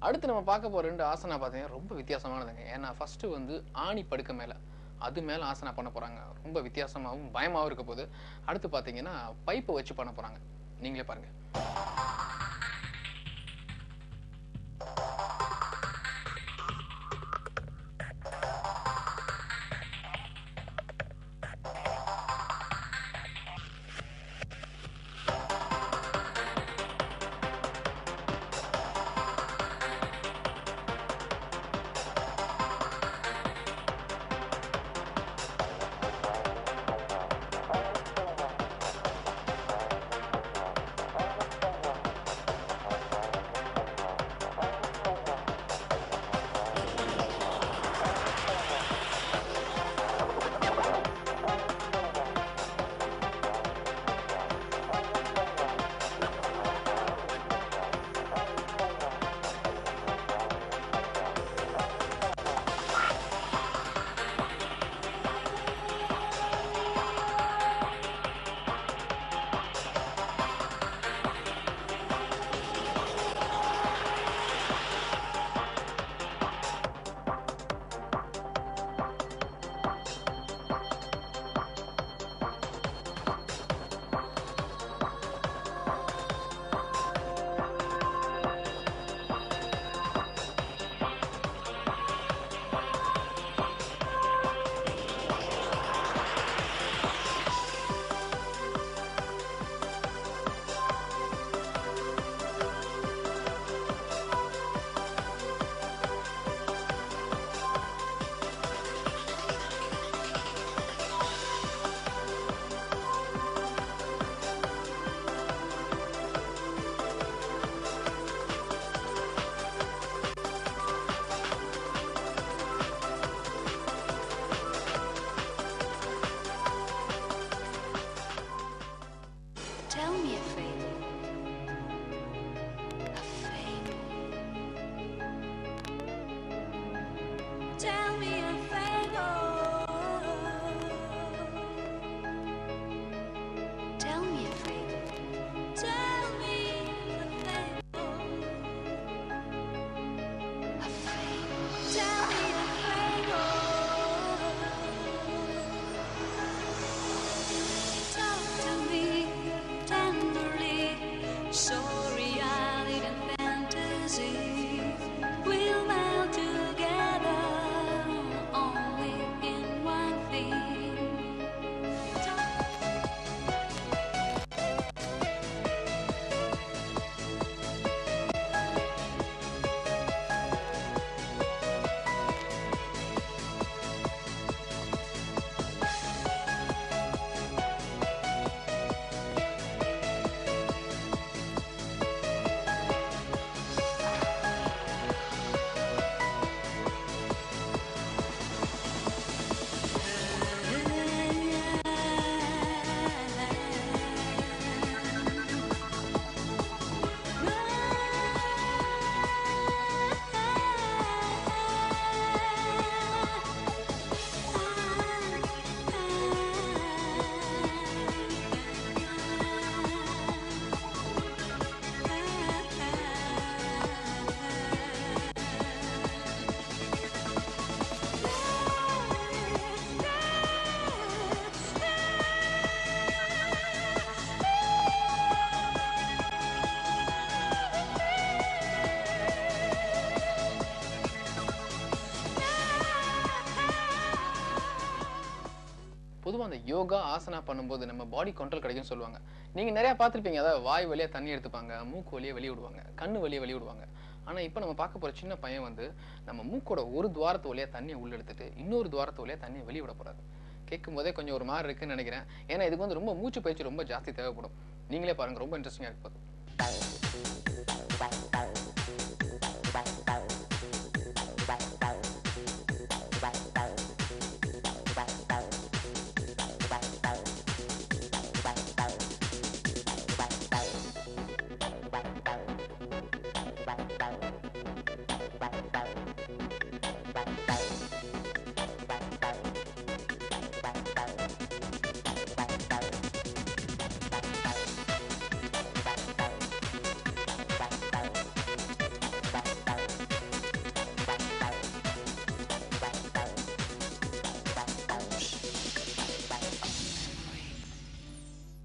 அடுத்து நம்ம பார்க்க போற ரெண்டு ஆசனா பார்த்தீங்கன்னா ரொம்ப வித்தியாசமானதுங்க ஏன்னா ஃபர்ஸ்ட் வந்து ஆணி படுக்க மேல அது மேல ஆசனா பண்ண போறாங்க ரொம்ப வித்தியாசமாகவும் பயமாகவும் இருக்க போது அடுத்து பார்த்தீங்கன்னா பைப்பை வச்சு பண்ண போறாங்க நீங்களே பாருங்க Tell me a fable. A fable. Tell me a fable. Tell me a fable. Tell me a fable. A fable. Tell me a fable. Talk to me tenderly. So reality and fantasy will melt together only in one thing. பொதுவாக அந்த யோகா ஆசனா பண்ணும்போது நம்ம body control கிடைக்கும்னு சொல்லுவாங்க நீங்க நிறைய பார்த்திருப்பீங்க அதாவது வாய் வழியா தண்ணி எடுத்துப்பாங்க மூக்கு வழியா வெளிய விடுவாங்க கண்ணு வழியா வெளிய விடுவாங்க ஆனா இப்போ நம்ம பார்க்க போற சின்ன பையன் வந்து நம்ம மூக்கோட ஒரு துவாரத்து வழியா தண்ணியை உள்ள எடுத்துட்டு இன்னொரு துவாரத்து வழியா தண்ணியை வெளிய விட போறாரு கேட்கும் போதே கொஞ்சம் ஒரு மாதிரி இருக்குன்னு நினைக்கிறேன் ஏன்னா இதுக்கு வந்து ரொம்ப மூச்சு பயிற்சி ரொம்ப ஜாஸ்தி தேவைப்படும் நீங்களே பாருங்க ரொம்ப இன்ட்ரெஸ்டிங்கா இருக்கு போகுது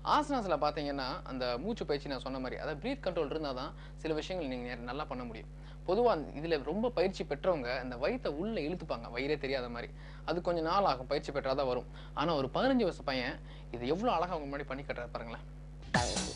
ஆசனாஸ்ல பார்த்தீங்கன்னா அந்த மூச்சு பயிற்சி நான் சொன்ன மாதிரி அதாவது ப்ரீத் கண்ட்ரோல் இருந்தால் தான் சில விஷயங்கள் நீங்கள் நல்லா பண்ண முடியும் பொதுவாக இதில் ரொம்ப பயிற்சி பெற்றவங்க இந்த வயித்தை உள்ளே இழுத்துப்பாங்க வயிறே தெரியாத மாதிரி அது கொஞ்சம் நாள் ஆகும் பயிற்சி பெற்றாதான் வரும் ஆனால் ஒரு பதினஞ்சு வருஷ பையன் இது எவ்வளோ அழகாக அவங்க முன்னாடி பண்ணி கட்டுறாரு பாருங்களேன்